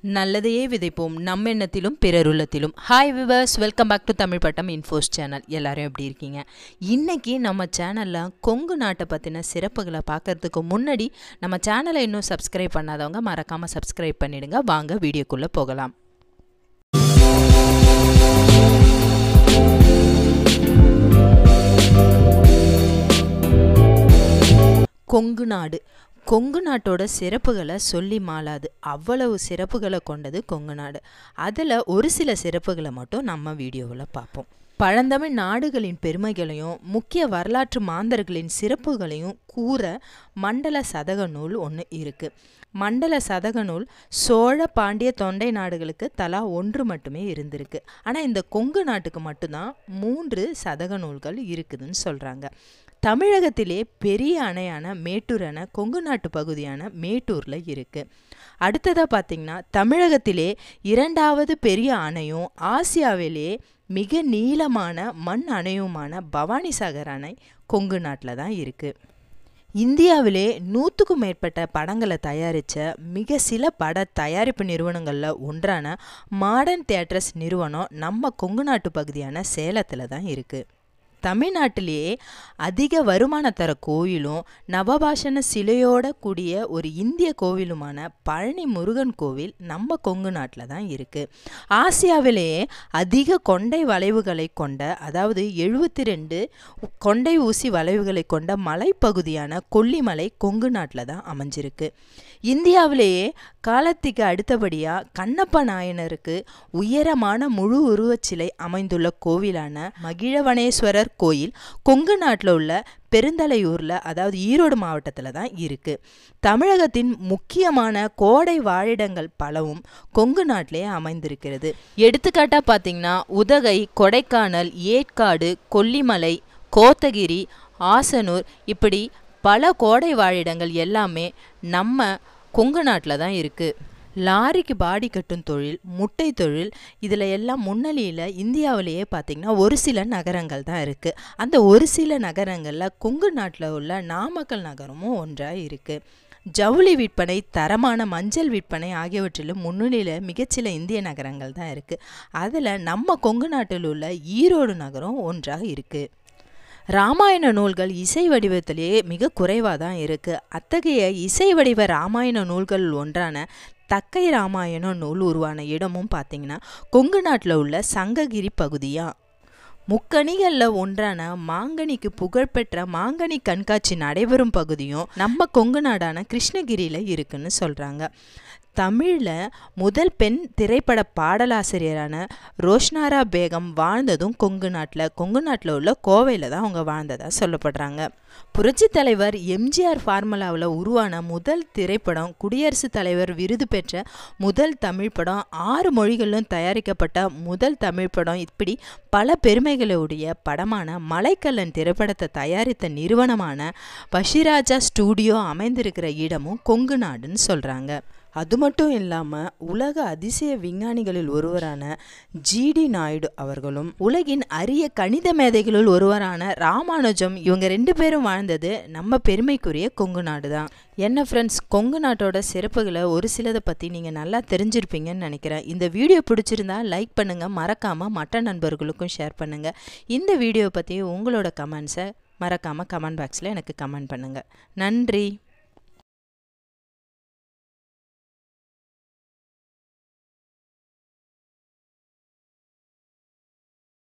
நல்லதையே விதைப்போம் நம்ம எண்ணத்திலும் பிறருள்ளத்திலும் hi viewers welcome back to Tamil Pattam infos channel எல்லாரும் எப்படி இருக்கீங்க இன்னைக்கு நம்ம சேனலில் கொங்கு நாட்டை பற்றின சிறப்புகளை பார்க்கறதுக்கு முன்னாடி நம்ம சேனலை இன்னும் சப்ஸ்கிரைப் பண்ணாதவங்க மறக்காமல் சப்ஸ்கிரைப் பண்ணிடுங்க வாங்க வீடியோக்குள்ளே போகலாம் கொங்கு நாடு கொங்கு நாட்டோட சிறப்புகளை சொல்லி மாளாது அவ்வளவு சிறப்புகளை கொண்டது கொங்கு நாடு அதில் ஒரு சில சிறப்புகளை மட்டும் நம்ம வீடியோவில் பார்ப்போம் பழந்தமிழ் நாடுகளின் பெருமைகளையும் முக்கிய வரலாற்று மாந்தர்களின் சிறப்புகளையும் கூற மண்டல சதக நூல் ஒன்று இருக்குது மண்டல சதக நூல் சோழ பாண்டிய தொண்டை நாடுகளுக்கு தலா ஒன்று மட்டுமே இருந்திருக்கு ஆனால் இந்த கொங்கு நாட்டுக்கு மட்டும்தான் மூன்று சதக நூல்கள் இருக்குதுன்னு சொல்கிறாங்க தமிழகத்திலே பெரிய அணையான மேட்டூர் அணை கொங்கு நாட்டு பகுதியான மேட்டூரில் இருக்குது அடுத்ததாக பார்த்திங்கன்னா தமிழகத்திலே இரண்டாவது பெரிய அணையும் ஆசியாவிலே மிக நீளமான மண் அணையுமான பவானிசாகர் அணை கொங்கு நாட்டில் தான் இருக்குது இந்தியாவிலே நூற்றுக்கும் மேற்பட்ட படங்களை தயாரித்த மிக சில பட தயாரிப்பு நிறுவனங்களில் ஒன்றான மாடர்ன் தியேட்டர்ஸ் நிறுவனம் நம்ம கொங்கு நாட்டு பகுதியான சேலத்தில் தான் இருக்குது தமிழ்நாட்டிலேயே அதிக வருமானம் தர கோயிலும் நவபாஷண சிலையோட கூடிய ஒரு இந்திய கோவிலுமான பழனி முருகன் கோவில் நம்ம கொங்கு நாட்டில் தான் இருக்குது ஆசியாவிலேயே அதிக கொண்டை வளைவுகளை கொண்ட அதாவது எழுபத்தி ரெண்டு கொண்டை ஊசி வளைவுகளை கொண்ட மலைப்பகுதியான கொல்லிமலை கொங்கு நாட்டில் தான் அமைஞ்சிருக்கு இந்தியாவிலேயே காலத்திற்கு அடுத்தபடியாக கண்ணப்ப நாயனருக்கு உயரமான முழு உருவச் சிலை அமைந்துள்ள கோவிலான மகிழவனேஸ்வரர் கோயில் கொங்கு நாட்டில் உள்ள பெருந்தலையூரில் அதாவது ஈரோடு மாவட்டத்தில் தான் இருக்குது தமிழகத்தின் முக்கியமான கோடை வாழிடங்கள் பலவும் கொங்கு நாட்டிலே அமைந்திருக்கிறது எடுத்துக்காட்டாக பார்த்தீங்கன்னா உதகை கொடைக்கானல் ஏற்காடு கொல்லிமலை கோத்தகிரி ஆசனூர் இப்படி பல கோடை வாழிடங்கள் எல்லாமே நம்ம கொங்கு நாட்டில் தான் இருக்குது லாரிக்கு பாடி கட்டும் தொழில் முட்டை தொழில் இதில் எல்லாம் முன்னணியில் இந்தியாவிலேயே பார்த்திங்கன்னா ஒரு சில நகரங்கள் தான் இருக்குது அந்த ஒரு சில நகரங்களில் கொங்கு நாட்டில் உள்ள நாமக்கல் நகரமும் ஒன்றாக இருக்குது ஜவுளி விற்பனை தரமான மஞ்சள் விற்பனை ஆகியவற்றிலும் முன்னணியில் மிகச்சில இந்திய நகரங்கள் தான் இருக்குது அதில் நம்ம கொங்கு நாட்டில் உள்ள ஈரோடு நகரம் ஒன்றாக இருக்குது ராமாயண நூல்கள் இசை வடிவத்திலேயே மிக குறைவாக தான் இருக்குது அத்தகைய இசை வடிவ ராமாயண நூல்கள் ஒன்றான தக்கை ராமாயண நூல் உருவான இடமும் பார்த்திங்கன்னா கொங்கு நாட்டில் உள்ள சங்ககிரி பகுதியாக முக்கணிகளில் ஒன்றான மாங்கனிக்கு புகழ்பெற்ற மாங்கனி கண்காட்சி நடைபெறும் பகுதியும் நம்ம கொங்கு நாடான கிருஷ்ணகிரியில் இருக்குன்னு சொல்கிறாங்க தமிழில் முதல் பெண் திரைப்பட பாடலாசிரியரான ரோஷ்னாரா பேகம் வாழ்ந்ததும் கொங்கு நாட்டில் கொங்கு நாட்டில் உள்ள கோவையில் தான் அவங்க வாழ்ந்ததாக சொல்லப்படுறாங்க புரட்சி தலைவர் எம்ஜிஆர் ஃபார்முலாவில் உருவான முதல் திரைப்படம் குடியரசுத் தலைவர் விருது பெற்ற முதல் தமிழ் படம் ஆறு மொழிகளிலும் தயாரிக்கப்பட்ட முதல் தமிழ் படம் இப்படி பல பெருமைகளுடைய படமான மலைக்கல்லன் திரைப்படத்தை தயாரித்த நிறுவனமான பஷிராஜா ஸ்டூடியோ அமைந்திருக்கிற இடமும் கொங்கு நாடுன்னு சொல்கிறாங்க அது மட்டும் இல்லாமல் உலக அதிசய விஞ்ஞானிகளில் ஒருவரான ஜிடி நாயுடு அவர்களும் உலகின் அரிய கணித மேதைகளுள் ஒருவரான ராமானுஜம் இவங்க ரெண்டு பேரும் வாழ்ந்தது நம்ம பெருமைக்குரிய கொங்கு நாடு தான் என்ன ஃப்ரெண்ட்ஸ் கொங்கு நாட்டோட சிறப்புகளை ஒரு சிலதை பற்றி நீங்கள் நல்லா தெரிஞ்சிருப்பீங்கன்னு நினைக்கிறேன் இந்த வீடியோ பிடிச்சிருந்தா லைக் பண்ணுங்கள் மறக்காமல் மற்ற நண்பர்களுக்கும் ஷேர் பண்ணுங்கள் இந்த வீடியோ பற்றி உங்களோட கமெண்ட்ஸை மறக்காமல் கமெண்ட் பாக்ஸில் எனக்கு கமெண்ட் பண்ணுங்கள் நன்றி